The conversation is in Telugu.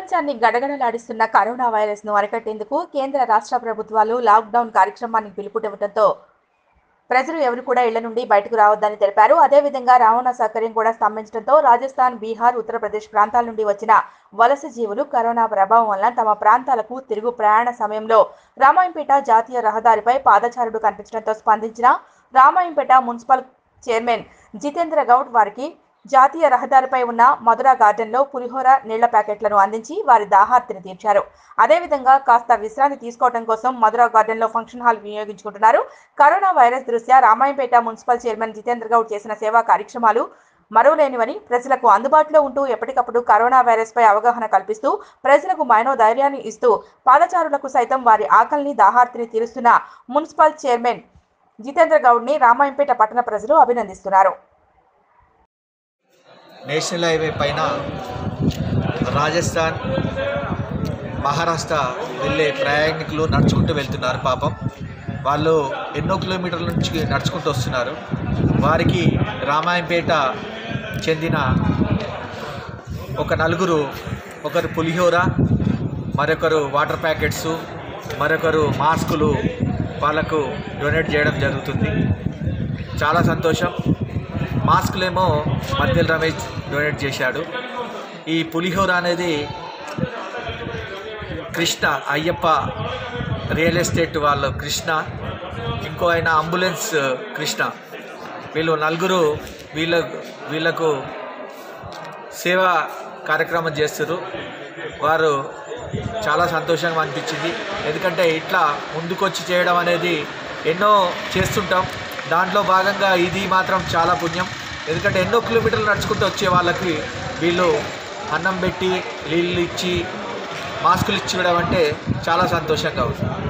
ప్రపంచాన్ని గడగడలాడిస్తున్న కరోనా వైరస్ ను అరికట్టేందుకు కేంద్ర రాష్ట్ర ప్రభుత్వాలు లాక్డౌన్ కార్యక్రమాన్ని పిలుపునివ్వడంతో ప్రజలు ఎవరు కూడా ఇళ్ల నుండి బయటకు రావద్దని తెలిపారు అదేవిధంగా రవాణా సౌకర్యం కూడా స్తంభించడంతో రాజస్థాన్ బీహార్ ఉత్తరప్రదేశ్ ప్రాంతాల నుండి వచ్చిన వలస జీవులు కరోనా ప్రభావం వలన తమ ప్రాంతాలకు తిరుగు ప్రయాణ సమయంలో రామాయంపేట జాతీయ రహదారిపై పాదచారుడు కనిపించడంతో స్పందించిన రామాయంపేట మున్సిపల్ చైర్మన్ జితేంద్ర గౌడ్ వారికి జాతీయ రహదారిపై ఉన్న మధురా గార్డెన్లో పులిహోర నీళ్ల ప్యాకెట్లను అందించి వారి దాహార్తిని తీర్చారు అదేవిధంగా కాస్త విశ్రాంతి తీసుకోవడం కోసం మధురా గార్డెన్లో ఫంక్షన్ హాల్ వినియోగించుకుంటున్నారు కరోనా వైరస్ దృష్ట్యా రామాయంపేట మున్సిపల్ చైర్మన్ జితేంద్ర గౌడ్ చేసిన సేవా కార్యక్రమాలు మరువలేనివని ప్రజలకు అందుబాటులో ఉంటూ ఎప్పటికప్పుడు కరోనా వైరస్ పై అవగాహన కల్పిస్తూ ప్రజలకు మనోధైర్యాన్ని ఇస్తూ పాదచారులకు సైతం వారి ఆకలిని దాహార్తిని తీరుస్తున్న మున్సిపల్ చైర్మన్ జితేంద్ర గౌడ్ని రామాయంపేట పట్టణ ప్రజలు అభినందిస్తున్నారు నేషనల్ హైవే పైన రాజస్థాన్ మహారాష్ట్ర వెళ్ళే ప్రయాణికులు నడుచుకుంటూ వెళ్తున్నారు పాపం వాళ్ళు ఎన్నో కిలోమీటర్ల నుంచి నడుచుకుంటూ వస్తున్నారు వారికి రామాయంపేట చెందిన ఒక నలుగురు ఒకరు పులిహోర మరొకరు వాటర్ ప్యాకెట్స్ మరొకరు మాస్కులు వాళ్ళకు డొనేట్ చేయడం జరుగుతుంది చాలా సంతోషం మాస్కులేమో మధ్యల రమేష్ డొనేట్ చేశాడు ఈ పులిహోర అనేది కృష్ణ అయ్యప్ప రియల్ ఎస్టేట్ వాళ్ళు కృష్ణ ఇంకో ఆయన అంబులెన్స్ కృష్ణ వీళ్ళు నలుగురు వీళ్ళ వీళ్ళకు సేవా కార్యక్రమం చేస్తారు వారు చాలా సంతోషంగా అనిపించింది ఎందుకంటే ఇట్లా ముందుకొచ్చి చేయడం అనేది ఎన్నో చేస్తుంటాం దాంట్లో భాగంగా ఇది మాత్రం చాలా పుణ్యం ఎందుకంటే ఎన్నో కిలోమీటర్లు నడుచుకుంటూ వచ్చే వాళ్ళకి వీళ్ళు అన్నం పెట్టి నీళ్ళు ఇచ్చి మాస్కులు ఇచ్చి ఇవ్వడం అంటే చాలా సంతోషంగా ఉంది